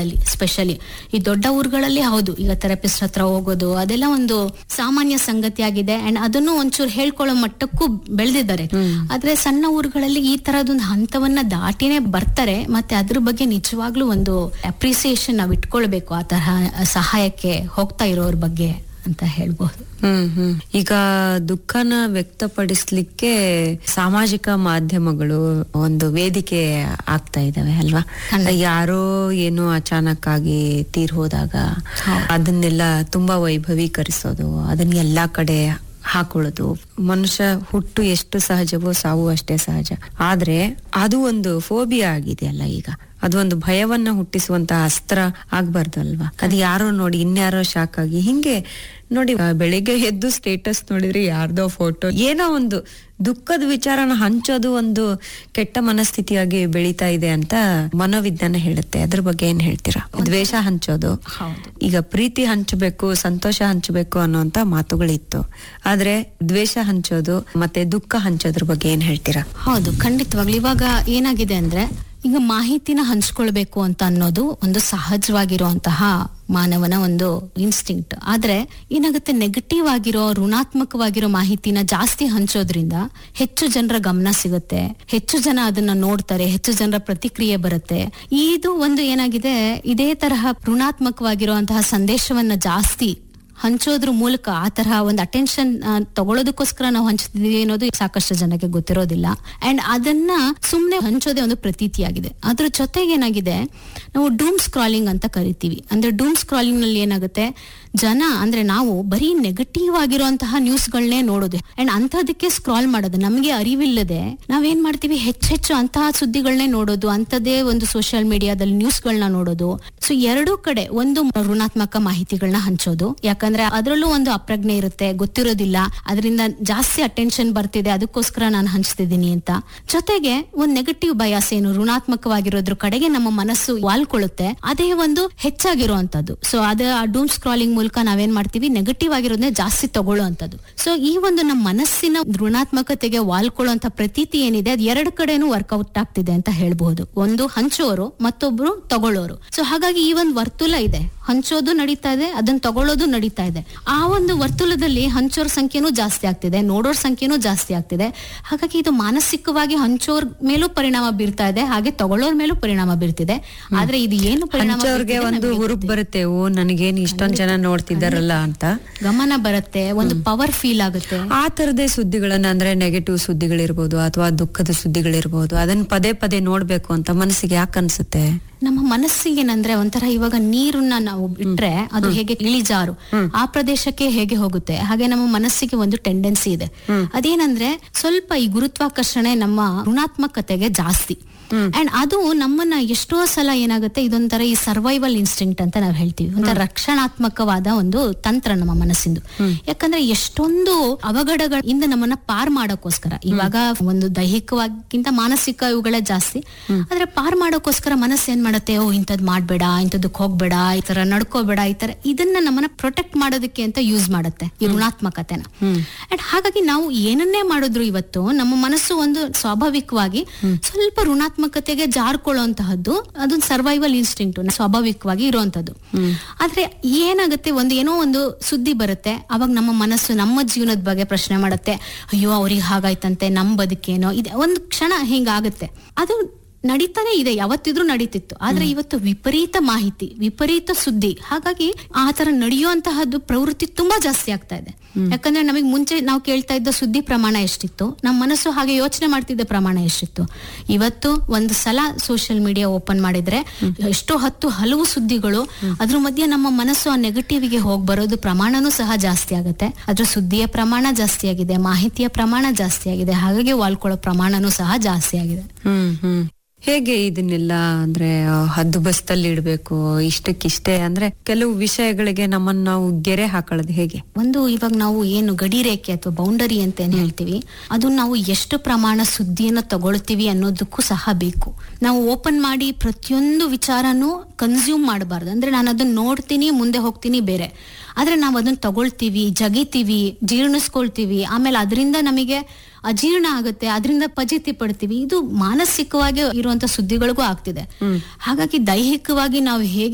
ಊರುಗಳಲ್ಲಿ ಸ್ಪೆಷಲಿ ಈ ದೊಡ್ಡ ಊರುಗಳಲ್ಲಿ ಹೌದು ಈಗ ಥೆರಪಿಸ್ಟ್ ಹತ್ರ ಹೋಗೋದು ಅದೆಲ್ಲ ಒಂದು ಸಾಮಾನ್ಯ ಸಂಗತಿ ಆಗಿದೆ ಅಂಡ್ ಅದನ್ನು ಒಂಚೂರು ಹೇಳ್ಕೊಳ್ಳೋ ಮಟ್ಟಕ್ಕೂ ಬೆಳೆದಿದ್ದಾರೆ ಆದ್ರೆ ಸಣ್ಣ ಊರುಗಳಲ್ಲಿ ಈ ತರದೊಂದು ಹಂತವನ್ನ ದಾಟಿನೇ ಬರ್ತಾರೆ ಮತ್ತೆ ಅದ್ರ ಬಗ್ಗೆ ನಿಜವಾಗ್ಲೂ ಒಂದು ಅಪ್ರಿಸಿಯೇಷನ್ ನಾವು ಇಟ್ಕೊಳ್ಬೇಕು ಆ ತರಹ ಸಹಾಯಕ್ಕೆ ಹೋಗ್ತಾ ಇರೋರ್ ಬಗ್ಗೆ ಅಂತ ಹೇಳ್ಬೋದು ಹ್ಮ್ ಹ್ಮ್ ಈಗ ದುಃಖನ ವ್ಯಕ್ತಪಡಿಸ್ಲಿಕ್ಕೆ ಸಾಮಾಜಿಕ ಮಾಧ್ಯಮಗಳು ಒಂದು ವೇದಿಕೆ ಆಗ್ತಾ ಇದಾವೆ ಅಲ್ವಾ ಯಾರೋ ಏನೋ ಅಚಾನಕ್ ಆಗಿ ತೀರ್ ಹೋದಾಗ ಅದನ್ನೆಲ್ಲ ತುಂಬಾ ವೈಭವೀಕರಿಸೋದು ಅದನ್ನ ಎಲ್ಲಾ ಕಡೆ ಹಾಕೊಳ್ಳೋದು ಮನುಷ್ಯ ಹುಟ್ಟು ಎಷ್ಟು ಸಹಜವೋ ಸಾವು ಅಷ್ಟೇ ಸಹಜ ಆದ್ರೆ ಅದು ಒಂದು ಫೋಬಿಯಾ ಆಗಿದೆ ಅಲ್ಲ ಈಗ ಅದು ಒಂದು ಭಯವನ್ನ ಹುಟ್ಟಿಸುವಂತ ಅಸ್ತ್ರ ಆಗ್ಬಾರ್ದು ಅಲ್ವಾ ಅದು ಯಾರೋ ನೋಡಿ ಇನ್ಯಾರೋ ಶಾಕ್ ಆಗಿ ಹಿಂಗೆ ನೋಡಿ ಆ, ಬೆಳಿಗ್ಗೆ ಎದ್ದು ಸ್ಟೇಟಸ್ ನೋಡಿದ್ರೆ ಯಾರ್ದೋ ಫೋಟೋ ಏನೋ ಒಂದು ದುಃಖದ ವಿಚಾರನ ಹಂಚೋದು ಒಂದು ಕೆಟ್ಟ ಮನಸ್ಥಿತಿಯಾಗಿ ಬೆಳೀತಾ ಇದೆ ಅಂತ ಮನೋವಿಜ್ಞಾನ ಹೇಳುತ್ತೆ ಅದ್ರ ಬಗ್ಗೆ ಏನ್ ಹೇಳ್ತೀರಾ ದ್ವೇಷ ಹಂಚೋದು ಹೌದು. ಈಗ ಪ್ರೀತಿ ಹಂಚಬೇಕು ಸಂತೋಷ ಹಂಚಬೇಕು ಅನ್ನುವಂತ ಮಾತುಗಳಿತ್ತು ಆದ್ರೆ ದ್ವೇಷ ಹಂಚೋದು ಮತ್ತೆ ದುಃಖ ಹಂಚೋದ್ರ ಬಗ್ಗೆ ಏನ್ ಹೇಳ್ತೀರಾ ಹೌದು ಖಂಡಿತವಾಗ್ಲು ಇವಾಗ ಏನಾಗಿದೆ ಅಂದ್ರೆ ಈಗ ಮಾಹಿತಿನ ಹಂಚ್ಕೊಳ್ಬೇಕು ಅಂತ ಅನ್ನೋದು ಒಂದು ಸಹಜವಾಗಿರುವಂತಹ ಮಾನವನ ಒಂದು ಇನ್ಸ್ಟಿಂಕ್ಟ್ ಆದ್ರೆ ಏನಾಗುತ್ತೆ ನೆಗೆಟಿವ್ ಆಗಿರೋ ಋಣಾತ್ಮಕವಾಗಿರೋ ಮಾಹಿತಿನ ಜಾಸ್ತಿ ಹಂಚೋದ್ರಿಂದ ಹೆಚ್ಚು ಜನರ ಗಮನ ಸಿಗುತ್ತೆ ಹೆಚ್ಚು ಜನ ಅದನ್ನ ನೋಡ್ತಾರೆ ಹೆಚ್ಚು ಜನರ ಪ್ರತಿಕ್ರಿಯೆ ಬರುತ್ತೆ ಇದು ಒಂದು ಏನಾಗಿದೆ ಇದೇ ತರಹ ಋಣಾತ್ಮಕವಾಗಿರುವಂತಹ ಸಂದೇಶವನ್ನ ಜಾಸ್ತಿ ಹಂಚೋದ್ರ ಮೂಲಕ ಆ ತರಹ ಒಂದು ಅಟೆನ್ಷನ್ ತಗೊಳ್ಳೋದಕ್ಕೋಸ್ಕರ ನಾವು ಹಂಚ್ತಿದೀವಿ ಅನ್ನೋದು ಸಾಕಷ್ಟು ಜನಕ್ಕೆ ಗೊತ್ತಿರೋದಿಲ್ಲ ಅಂಡ್ ಅದನ್ನ ಸುಮ್ನೆ ಹಂಚೋದೇ ಒಂದು ಪ್ರತೀತಿಯಾಗಿದೆ ಅದ್ರ ಜೊತೆಗೆ ಏನಾಗಿದೆ ನಾವು ಡೂಮ್ ಸ್ಕ್ರಾಲಿಂಗ್ ಅಂತ ಕರಿತೀವಿ ಅಂದ್ರೆ ಡೂಮ್ ಸ್ಕ್ರಾಲಿಂಗ್ ನಲ್ಲಿ ಏನಾಗುತ್ತೆ ಜನ ಅಂದ್ರೆ ನಾವು ಬರೀ ನೆಗೆಟಿವ್ ಆಗಿರುವಂತಹ ನ್ಯೂಸ್ಗಳನ್ನೇ ನೋಡೋದು ಅಂಡ್ ಅಂಥದಕ್ಕೆ ಸ್ಕ್ರಾಲ್ ಮಾಡೋದು ನಮಗೆ ಅರಿವಿಲ್ಲದೆ ನಾವೇನ್ ಮಾಡ್ತೀವಿ ಹೆಚ್ಚೆಚ್ಚು ಅಂತಹ ಸುದ್ದಿಗಳನ್ನೇ ನೋಡೋದು ಅಂಥದ್ದೇ ಒಂದು ಸೋಷಿಯಲ್ ಮೀಡಿಯಾದಲ್ಲಿ ನ್ಯೂಸ್ಗಳನ್ನ ನೋಡೋದು ಸೊ ಎರಡೂ ಕಡೆ ಒಂದು ಋಣಾತ್ಮಕ ಮಾಹಿತಿಗಳನ್ನ ಹಂಚೋದು ಯಾಕಂದ್ರೆ ಅದರಲ್ಲೂ ಒಂದು ಅಪ್ರಜ್ಞೆ ಇರುತ್ತೆ ಗೊತ್ತಿರೋದಿಲ್ಲ ಅದರಿಂದ ಜಾಸ್ತಿ ಅಟೆನ್ಷನ್ ಬರ್ತಿದೆ ಅದಕ್ಕೋಸ್ಕರ ನಾನು ಹಂಚ್ತಿದ್ದೀನಿ ಅಂತ ಜೊತೆಗೆ ಒಂದ್ ನೆಗೆಟಿವ್ ಬಯಾಸ್ ಏನು ಋಣಾತ್ಮಕವಾಗಿರೋದ್ರ ಕಡೆಗೆ ನಮ್ಮ ಮನಸ್ಸು ವಾಲ್ಕೊಳ್ಳುತ್ತೆ ಅದೇ ಒಂದು ಹೆಚ್ಚಾಗಿರುವಂತದ್ದು ಸೊ ಅದ ಆ ಡೂಮ್ ಸ್ಕ್ರಾಲಿಂಗ್ ಮೂಲಕ ನಾವೇನ್ ಮಾಡ್ತೀವಿ ನೆಗೆಟಿವ್ ಆಗಿರೋದನ್ನೇ ಜಾಸ್ತಿ ತಗೊಳ್ಳುವಂತದ್ದು ಸೊ ಈ ಒಂದು ನಮ್ಮ ಮನಸ್ಸಿನ ಋಣಾತ್ಮಕತೆಗೆ ವಾಲ್ಕೊಳ್ಳುವಂತ ಪ್ರತೀತಿ ಏನಿದೆ ಅದು ಎರಡು ಕಡೆನೂ ವರ್ಕೌಟ್ ಆಗ್ತಿದೆ ಅಂತ ಹೇಳ್ಬಹುದು ಒಂದು ಹಂಚೋರು ಮತ್ತೊಬ್ರು ತಗೊಳ್ಳೋರು ಸೊ ಹಾಗಾಗಿ ಈ ಒಂದು ವರ್ತುಲ ಇದೆ ಹಂಚೋದು ನಡೀತಾ ಇದೆ ಅದನ್ನ ತಗೊಳ್ಳೋದು ನಡೀತಾ ಇದೆ ಆ ಒಂದು ವರ್ತುಲದಲ್ಲಿ ಹಂಚೋರ್ ಸಂಖ್ಯೆನೂ ಜಾಸ್ತಿ ಆಗ್ತಿದೆ ನೋಡೋರ್ ಸಂಖ್ಯೆನೂ ಜಾಸ್ತಿ ಆಗ್ತಿದೆ ಹಾಗಾಗಿ ಇದು ಮಾನಸಿಕವಾಗಿ ಹಂಚೋರ್ ಮೇಲೂ ಪರಿಣಾಮ ಬೀರ್ತಾ ಇದೆ ಹಾಗೆ ತಗೊಳ್ಳೋರ್ ಮೇಲೂ ಪರಿಣಾಮ ಬೀರ್ತಿದೆ ಆದ್ರೆ ಇದು ಏನು ಪರಿಣಾಮ ಹಂಚೋರ್ಗೆ ಬೀರ್ತಿದೆ ಒಂದು ನಮ್ಗೆ ಹುರುಪ್ ಬರುತ್ತೆ ಓ ನನಗೇನು ಇಷ್ಟೊಂದ್ ಜನ ನೋಡ್ತಿದ್ದಾರಲ್ಲ ಅಂತ ಗಮನ ಬರುತ್ತೆ ಒಂದು ಪವರ್ ಫೀಲ್ ಆಗುತ್ತೆ ಆ ತರದೇ ಸುದ್ದಿಗಳನ್ನ ಅಂದ್ರೆ ನೆಗೆಟಿವ್ ಸುದ್ದಿಗಳಿರ್ಬೋದು ಅಥವಾ ದುಃಖದ ಸುದ್ದಿಗಳಿರ್ಬೋದು ಅದನ್ನ ಪದೇ ಪದೇ ನೋಡ್ಬೇಕು ಅಂತ ಮನಸ್ಸಿಗೆ ಯಾಕೆ ಅನ್ಸುತ್ತೆ ನಮ್ಮ ಮನಸ್ಸಿಗೆ ಏನಂದ್ರೆ ಒಂಥರ ಇವಾಗ ನೀರನ್ನ ನಾವು ಬಿಟ್ರೆ ಅದು ಹೇಗೆ ಇಳಿಜಾರು ಆ ಪ್ರದೇಶಕ್ಕೆ ಹೇಗೆ ಹೋಗುತ್ತೆ ಹಾಗೆ ನಮ್ಮ ಮನಸ್ಸಿಗೆ ಒಂದು ಟೆಂಡೆನ್ಸಿ ಇದೆ ಅದೇನಂದ್ರೆ ಸ್ವಲ್ಪ ಈ ಗುರುತ್ವಾಕರ್ಷಣೆ ನಮ್ಮ ಋಣಾತ್ಮಕತೆಗೆ ಜಾಸ್ತಿ ಅಂಡ್ ಅದು ನಮ್ಮನ್ನ ಎಷ್ಟೋ ಸಲ ಏನಾಗುತ್ತೆ ಇದೊಂಥರ ಈ ಸರ್ವೈವಲ್ ಇನ್ಸ್ಟಿಂಕ್ಟ್ ಅಂತ ನಾವು ಹೇಳ್ತೀವಿ ಒಂಥರ ರಕ್ಷಣಾತ್ಮಕವಾದ ಒಂದು ತಂತ್ರ ನಮ್ಮ ಮನಸ್ಸಿಂದು ಯಾಕಂದ್ರೆ ಎಷ್ಟೊಂದು ಅವಘಡಗಳಿಂದ ನಮ್ಮನ್ನ ಪಾರ್ ಮಾಡೋಕ್ಕೋಸ್ಕರ ಇವಾಗ ಒಂದು ದೈಹಿಕವಾಗಿಂತ ಮಾನಸಿಕ ಇವುಗಳೇ ಜಾಸ್ತಿ ಆದ್ರೆ ಪಾರ್ ಮಾಡೋಕ್ಕೋಸ್ಕರ ಮನಸ್ಸು ಏನ್ ಮಾಡುತ್ತೆ ಓ ಇಂಥದ್ ಮಾಡ್ಬೇಡ ಇಂಥದಕ್ಕೆ ಹೋಗ್ಬೇಡ ಈ ತರ ನಡ್ಕೋಬೇಡ ಈ ತರ ಇದನ್ನ ನಮ್ಮನ್ನ ಪ್ರೊಟೆಕ್ಟ್ ಮಾಡೋದಕ್ಕೆ ಅಂತ ಯೂಸ್ ಮಾಡುತ್ತೆ ಈ ಋಣಾತ್ಮಕತೆನ ಅಂಡ್ ಹಾಗಾಗಿ ನಾವು ಏನನ್ನೇ ಮಾಡಿದ್ರು ಇವತ್ತು ನಮ್ಮ ಮನಸ್ಸು ಒಂದು ಸ್ವಾಭಾವಿಕವಾಗಿ ಸ್ವಲ್ಪ ಋಣಾತ್ಮಕತೆಗೆ ಜಾರ್ಕೊಳ್ಳುವಂತಹದ್ದು ಅದೊಂದು ಸರ್ವೈವಲ್ ಇನ್ಸ್ಟಿಂಕ್ಟ್ ಸ್ವಾಭಾವಿಕವಾಗಿ ಇರುವಂತದ್ದು ಆದ್ರೆ ಏನಾಗುತ್ತೆ ಒಂದು ಏನೋ ಒಂದು ಸುದ್ದಿ ಬರುತ್ತೆ ಅವಾಗ ನಮ್ಮ ಮನಸ್ಸು ನಮ್ಮ ಜೀವನದ ಬಗ್ಗೆ ಪ್ರಶ್ನೆ ಮಾಡುತ್ತೆ ಅಯ್ಯೋ ಅವ್ರಿಗೆ ಹಾಗಾಯ್ತಂತೆ ನಮ್ ಬದುಕೇನೋ ಇದೆ ಒಂದು ಕ್ಷಣ ಹಿಂಗಾಗುತ್ತೆ ಅದು ನಡೀತಾನೆ ಇದೆ ಯಾವತ್ತಿದ್ರೂ ನಡೀತಿತ್ತು ಆದ್ರೆ ಇವತ್ತು ವಿಪರೀತ ಮಾಹಿತಿ ವಿಪರೀತ ಸುದ್ದಿ ಹಾಗಾಗಿ ಆ ತರ ನಡೆಯುವಂತಹದ್ದು ಪ್ರವೃತ್ತಿ ತುಂಬಾ ಜಾಸ್ತಿ ಆಗ್ತಾ ಇದೆ ಯಾಕಂದ್ರೆ ನಮಗೆ ಮುಂಚೆ ನಾವು ಕೇಳ್ತಾ ಇದ್ದ ಸುದ್ದಿ ಪ್ರಮಾಣ ಎಷ್ಟಿತ್ತು ನಮ್ಮ ಮನಸ್ಸು ಹಾಗೆ ಯೋಚನೆ ಮಾಡ್ತಿದ್ದ ಪ್ರಮಾಣ ಎಷ್ಟಿತ್ತು ಇವತ್ತು ಒಂದು ಸಲ ಸೋಷಿಯಲ್ ಮೀಡಿಯಾ ಓಪನ್ ಮಾಡಿದ್ರೆ ಎಷ್ಟೋ ಹತ್ತು ಹಲವು ಸುದ್ದಿಗಳು ಅದ್ರ ಮಧ್ಯೆ ನಮ್ಮ ಮನಸ್ಸು ಆ ನೆಗೆಟಿವ್ ಗೆ ಹೋಗಿ ಬರೋದು ಪ್ರಮಾಣನೂ ಸಹ ಜಾಸ್ತಿ ಆಗುತ್ತೆ ಅದ್ರ ಸುದ್ದಿಯ ಪ್ರಮಾಣ ಜಾಸ್ತಿ ಆಗಿದೆ ಮಾಹಿತಿಯ ಪ್ರಮಾಣ ಜಾಸ್ತಿ ಆಗಿದೆ ಹಾಗಾಗಿ ವಾಲ್ಕೊಳ್ಳೋ ಪ್ರಮಾಣನೂ ಸಹ ಜಾಸ್ತಿ ಆಗಿದೆ ಹ್ಮ್ ಹ್ಮ್ ಹೇಗೆ ಇದನ್ನೆಲ್ಲ ಅಂದ್ರೆ ಆ, ಹದ್ದು ಬಸ್ತಲ್ಲಿ ಇಡ್ಬೇಕು ಇಷ್ಟಕ್ಕಿಷ್ಟೇ ಅಂದ್ರೆ ಕೆಲವು ವಿಷಯಗಳಿಗೆ ನಮ್ಮನ್ನ ನಾವು ಗೆರೆ ಹಾಕೊಳ್ಳೋದು ಹೇಗೆ ಒಂದು ಇವಾಗ ನಾವು ಏನು ಗಡಿ ರೇಖೆ ಅಥವಾ ಬೌಂಡರಿ ಅಂತ ಏನ್ ಹೇಳ್ತೀವಿ ಅದು ನಾವು ಎಷ್ಟು ಪ್ರಮಾಣ ಸುದ್ದಿಯನ್ನ ತಗೊಳ್ತೀವಿ ಅನ್ನೋದಕ್ಕೂ ಸಹ ಬೇಕು ನಾವು ಓಪನ್ ಮಾಡಿ ಪ್ರತಿಯೊಂದು ವಿಚಾರನೂ ಕನ್ಸ್ಯೂಮ್ ಮಾಡಬಾರ್ದು ಅಂದ್ರೆ ನಾನು ಅದನ್ನ ನೋಡ್ತೀನಿ ಮುಂದೆ ಹೋಗ್ತೀನಿ ಬೇರೆ ಆದ್ರೆ ನಾವು ಅದನ್ನ ತಗೊಳ್ತೀವಿ ಜಗಿತೀವಿ ಜೀರ್ಣಿಸ್ಕೊಳ್ತೀವಿ ಆಮೇಲೆ ಅದರಿಂದ ನಮಗೆ ಅಜೀರ್ಣ ಆಗುತ್ತೆ ಅದರಿಂದ ಪಜಿತಿ ಪಡ್ತೀವಿ ಇದು ಮಾನಸಿಕವಾಗಿ ಇರುವಂತ ಸುದ್ದಿಗಳಿಗೂ ಆಗ್ತಿದೆ ಹಾಗಾಗಿ ದೈಹಿಕವಾಗಿ ನಾವು ಹೇಗೆ